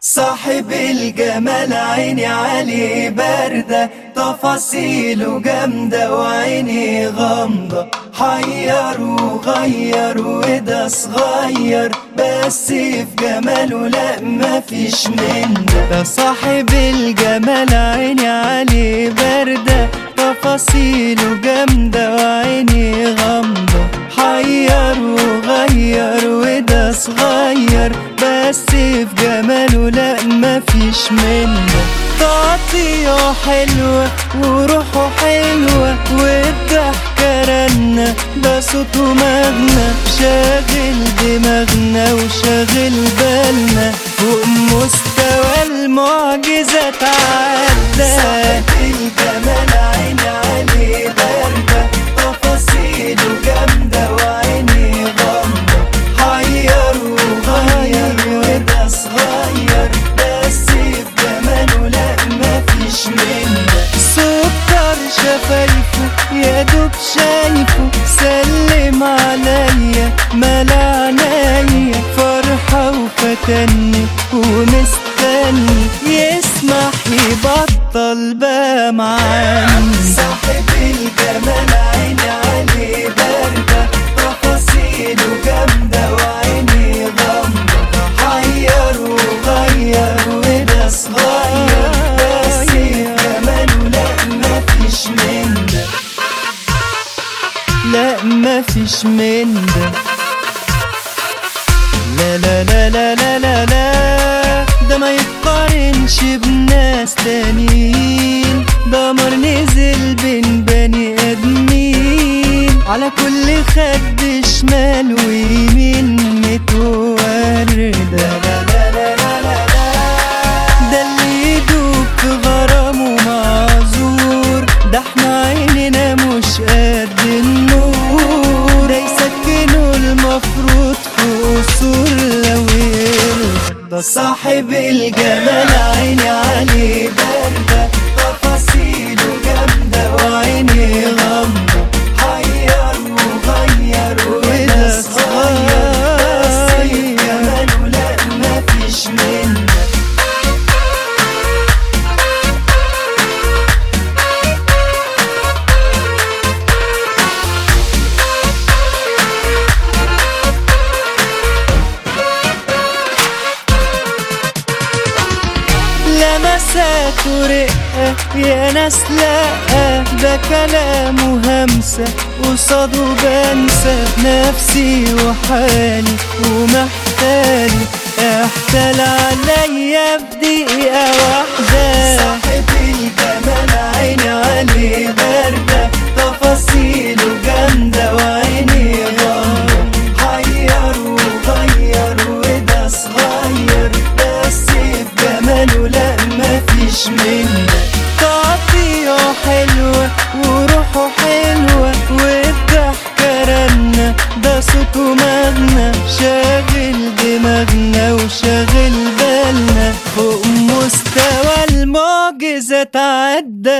صاحب الجمال عيني عليه باردة تفاصيله جامدة وعيني غامضة حير وغير وده صغير بس في جماله لا مفيش من ده ده صاحب الجمال عيني عليه باردة تفاصيله جامدة وعيني غامضة حير وغير وده صغير بس في جماله لا مفيش منه تعطيه حلوة وروحه حلوة والضحكة رنة ده صوته مغنى شاغل دماغنا وشاغل بالنا فوق مستوى المعجزة تعدى صاحب الجمال عين عليه باردة تفاصيله جامدة وعيني غامضة حير وغير وده صغير بس في جماله لا مفيش منه سكر شفايفه يا دوب شايفه سلم عليا ملا عينيا فرحة وفتني ومستني يسمح يبطل بقى معاني صاحب الجمال عيني عليه باردة تفاصيله جامدة وعيني غامضة حير وغير وده صغير بس في جماله لا مفيش من ده لا مفيش من ده لا لا لا لا لا لا لا ده ما يتقارنش بناس تانيين دمر نزل بين بني ادمين على كل خد شمال ويمين متوردة لا لا لا لا لا لا ده اللي يدوب في غرامه معذور ده احنا عيننا مش قد النور ده يسكنوا المفروض في قصور لو يرضى صاحب الجمال عيني عليه باردة تفاصيله جامدة وعيني غامضة حير وغير وده صغير بس في جماله لا مفيش منه لمسات ورقة يا ناس لا ده كلامه همسة قصاده بنسى نفسي وحالي ومحتالي احتال عليا بدقيقة واحدة صاحب الجمال عيني عليه باردة تفاصيله جامدة وعيني غامضة حير وغير وده صغير بس في جماله لا مفيش منه تعطيه حلوة وروحه حلوة والضحكة رنة ده صوته مغنى شاغل دماغنا وشاغل بالنا فوق مستوى المعجزة تعدى